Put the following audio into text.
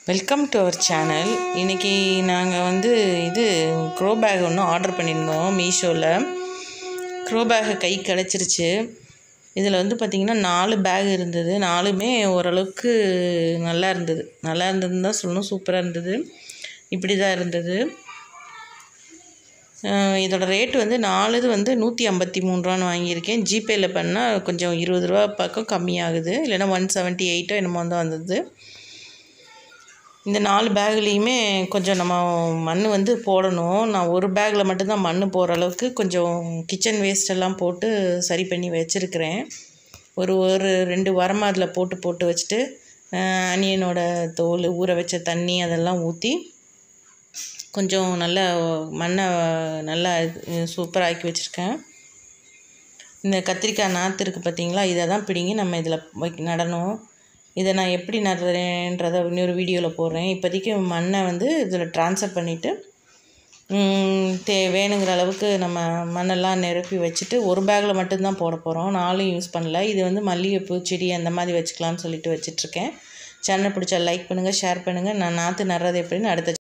welcome to our channel இன்றைக்கி நாங்கள் வந்து இது க்ரோ பேக் ஒன்று ஆர்டர் பண்ணியிருந்தோம் மீஷோவில் க்ரோ பேகு கை கிடச்சிருச்சு இதில் வந்து பார்த்திங்கன்னா நாலு பேக் இருந்தது நாலுமே ஓரளவுக்கு நல்லா இருந்தது நல்லா இருந்ததுன்னு தான் சொல்லணும் சூப்பராக இருந்தது இப்படி தான் இருந்தது அஹ் இதோட ரேட்டு வந்து நாலு இது வந்து நூற்றி ஐம்பத்தி மூணு ரூபான்னு வாங்கியிருக்கேன் ஜிபேயில் பண்ணால் கொஞ்சம் இருபது ரூபா பக்கம் கம்மியாகுது இல்லைன்னா ஒன் செவன்ட்டி எயிட்டோ என்னமோ தான் வந்தது இந்த நாலு பேக்லேயுமே கொஞ்சம் நம்ம மண் வந்து போடணும் நான் ஒரு பேக்கில் மட்டும்தான் மண் போகிற அளவுக்கு கொஞ்சம் கிச்சன் வேஸ்ட் எல்லாம் போட்டு சரி பண்ணி வச்சுருக்கிறேன் ஒரு ஒரு ரெண்டு வாரமாக அதில் போட்டு போட்டு வச்சுட்டு அனியனோட தோல் ஊற வச்ச தண்ணி அதெல்லாம் ஊற்றி கொஞ்சம் நல்லா மண்ணை நல்லா சூப்பராக்கி வச்சுருக்கேன் இந்த கத்திரிக்காய் நாற்று இருக்குது பார்த்தீங்களா இதை தான் பிடிங்கி நம்ம இதில் வை நடணும் இதை நான் எப்படி நடுறேன்றதை இன்னொரு வீடியோவில் போடுறேன் இப்போதைக்கு மண்ணை வந்து இதில் ட்ரான்ஸ்ஃபர் பண்ணிவிட்டு தே வேணுங்கிற அளவுக்கு நம்ம மண்ணெல்லாம் நிரப்பி வச்சுட்டு ஒரு பேக்கில் மட்டும்தான் போட போகிறோம் நாலும் யூஸ் பண்ணல இது வந்து மல்லிகைப்பூ செடி அந்த மாதிரி வச்சுக்கலாம்னு சொல்லிட்டு வச்சிட்ருக்கேன் சேனல் பிடிச்சா லைக் பண்ணுங்கள் ஷேர் பண்ணுங்கள் நான் நாற்று நடுறது எப்படின்னு அடுத்த